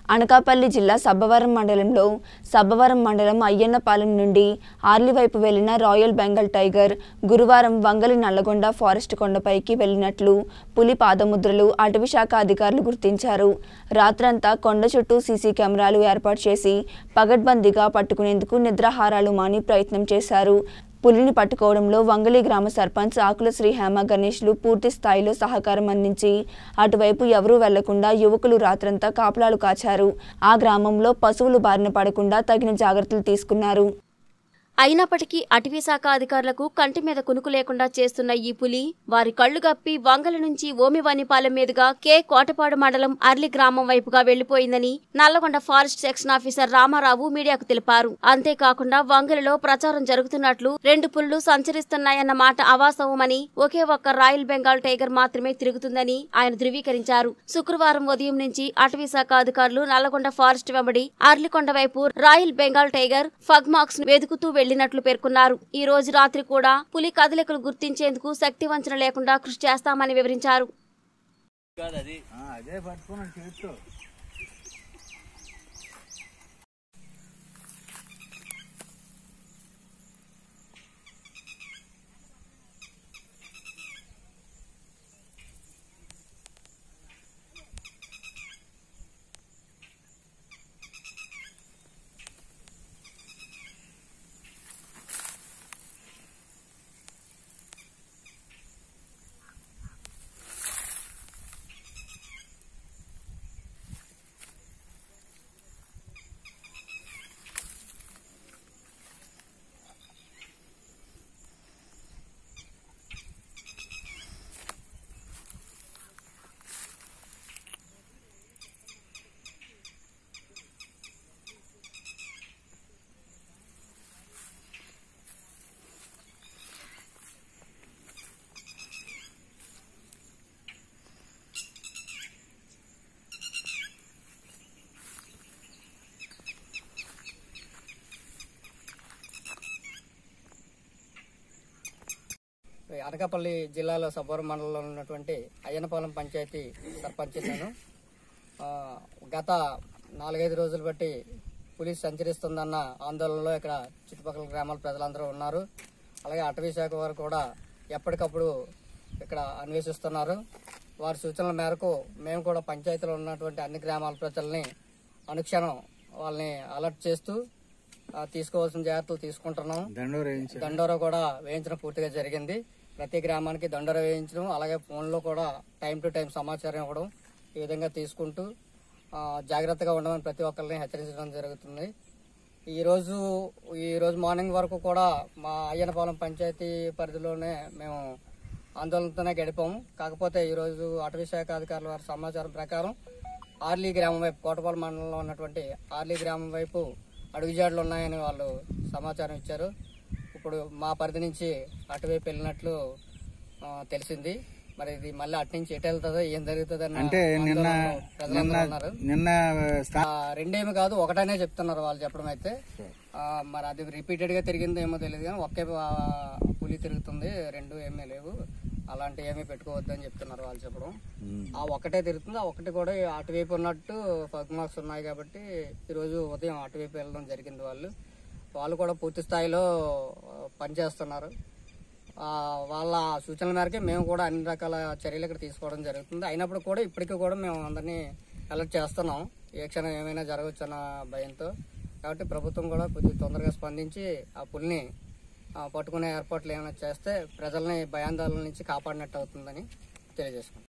అనకాపల్లి జిల్లా సబ్బవరం మండలంలో సబ్బవరం మండలం అయ్యన్నపాలెం నుండి ఆర్లి వైపు వెళ్లిన రాయల్ బెంగాల్ టైగర్ గురువారం వంగలి నల్లగొండ ఫారెస్ట్ కొండపైకి వెళ్లినట్లు పులి పాదముద్రలు అటవీశాఖ అధికారులు గుర్తించారు రాత్రంతా కొండ చుట్టూ సీసీ కెమెరాలు ఏర్పాటు చేసి పగడ్బందీగా పట్టుకునేందుకు నిద్రాహారాలు మాని ప్రయత్నం చేశారు పులిని పట్టుకోవడంలో వంగలి గ్రామ సర్పంచ్ ఆకుల శ్రీ హేమ గణేష్లు పూర్తి స్థాయిలో సహకారం అందించి అటువైపు ఎవరూ వెళ్లకుండా యువకులు రాత్రంతా కాపలాలు కాచారు ఆ గ్రామంలో పశువులు బారిన పడకుండా తగిన జాగ్రత్తలు తీసుకున్నారు అయినప్పటికీ అటవీ శాఖ అధికారులకు కంటి మీద కునుకు లేకుండా చేస్తున్న ఈ పులి వారి కళ్లు గప్పి వంగల నుంచి ఓమివానిపాలెం మీదుగా కే కోటపాడు మండలం అర్లి గ్రామం వైపుగా వెళ్లిపోయిందని Nalgonda forest section officer Ramarao మీడియాకు తెలిపారు అంతేకాకుండా వంగలలో ప్రచారం జరుగుతున్నట్లు రెండు పులులు సంచరిస్తున్నాయన్న మాట అవాస్తవమని ఒకే ఒక్క రాయల్ బెంగాల్ టైగర్ మాత్రమే తిరుగుతుందని ఆయన ధృవీకరించారు శుక్రవారం ఉదయం నుంచి అటవీ శాఖ అధికారులు నల్లగొండ ఫారెస్ట్ వెంబడి అర్లికొండ వైపు royal Bengal tiger pug marks వెతుకుతూ వెళ్లినట్లు పేర్కొన్నారు ఈ రోజు రాత్రి కూడా పులి కదలికలు గుర్తించేందుకు శక్తి వంచన లేకుండా కృషి చేస్తామని వివరించారు ఆ, అదే పట్టుకున్నాను చేతితో అనకాపల్లి జిల్లాలో సబ్బవరం మండలంలో ఉన్నటువంటి అయ్యనపాలెం పంచాయతీ సర్పంచ్ నేను ఆ, గత నాలుగైదు రోజులు బట్టి పులి సంచరిస్తుందన్న ఆందోళనలో ఇక్కడ చుట్టుపక్కల గ్రామాల ప్రజలందరూ ఉన్నారు అలాగే అటవీ శాఖ వారు కూడా ఎప్పటికప్పుడు ఇక్కడ అన్వేషిస్తున్నారు వారి సూచనల మేరకు మేము కూడా పంచాయతీలో ఉన్నటువంటి అన్ని గ్రామాల ప్రజల్ని అనుక్షణం వాళ్ళని అలర్ట్ చేస్తూ ఆ, తీసుకోవాల్సిన జాగ్రత్తలు తీసుకుంటున్నాం దండోర వేయించారు దండోరా కూడా వేయించడం పూర్తిగా జరిగింది ప్రతి గ్రామానికి దండోరా వేయించడం అలాగే ఫోన్లో కూడా టైం టు టైం సమాచారం ఇవ్వడం ఈ విధంగా తీసుకుంటూ ఆ, జాగ్రత్తగా ఉండమని ప్రతి ఒక్కరిని హెచ్చరించడం జరుగుతుంది ఈ రోజు ఈ రోజు మార్నింగ్ వరకు కూడా మా అయ్యనపాలెం పంచాయతీ పరిధిలోనే మేము ఆందోళనతోనే గడిపాము కాకపోతే ఈ రోజు అటవీ శాఖ అధికారుల వారి సమాచారం ప్రకారం ఆర్లీ గ్రామం వైపు కోటపాల మండలంలో ఉన్నటువంటి ఆర్లీ గ్రామం వైపు అడుగుజాడలు ఉన్నాయని వాళ్ళు సమాచారం ఇచ్చారు ఇప్పుడు మా పరిధి నుంచి అటువైపు వెళ్ళినట్లు ఆ, తెలిసింది మరి ఇది మళ్ళీ అటు నుంచి ఎటు వెళ్తుందో ఏం జరుగుతుందో అన్న అంటే నిన్న ఆందోళనలో నిన్న ప్రజలందరూ ఉన్నారు నిన్న స్థా- ఆ, రెండేమి కాదు ఒకటనే చెప్తున్నారు వాళ్ళు చెప్పడం అయితే ఆ, మరి అది రిపీటెడ్ గా తిరిగిందో ఏమో తెలియదు కానీ ఒకే ఆ, పులి తిరుగుతుంది రెండు ఏమీ లేవు అలాంటి ఏమీ పెట్టుకోవద్దు అని చెప్తున్నారు వాళ్ళు చెప్పడం ఉమ్. ఆ ఒక్కటే తిరుగుతుంది ఆ ఒకటి కూడా అటువైపు ఉన్నట్టు ఫగ్ మార్క్స్ ఉన్నాయి కాబట్టి ఈరోజు ఉదయం అటువైపు వెళ్ళడం జరిగింది వాళ్ళు వాళ్ళు కూడా పూర్తి స్థాయిలో ఆ, పనిచేస్తున్నారు ఆ, వాళ్ళ సూచనల మేరకే మేము కూడా అన్ని రకాల చర్యలు ఇక్కడ తీసుకోవడం జరుగుతుంది అయినప్పుడు కూడా ఇప్పటికీ కూడా మేము అందరినీ అలర్ట్ చేస్తున్నాం ఏ క్షణం ఏమైనా జరగవచ్చు అన్న భయంతో కాబట్టి ప్రభుత్వం కూడా కొద్దిగా తొందరగా స్పందించి ఆ పులిని ఆ, పట్టుకునే ఏర్పాట్లు ఏమైనా చేస్తే ప్రజల్ని భయాందోళన నుంచి కాపాడినట్టు అవుతుందని తెలియజేసుకుంటాం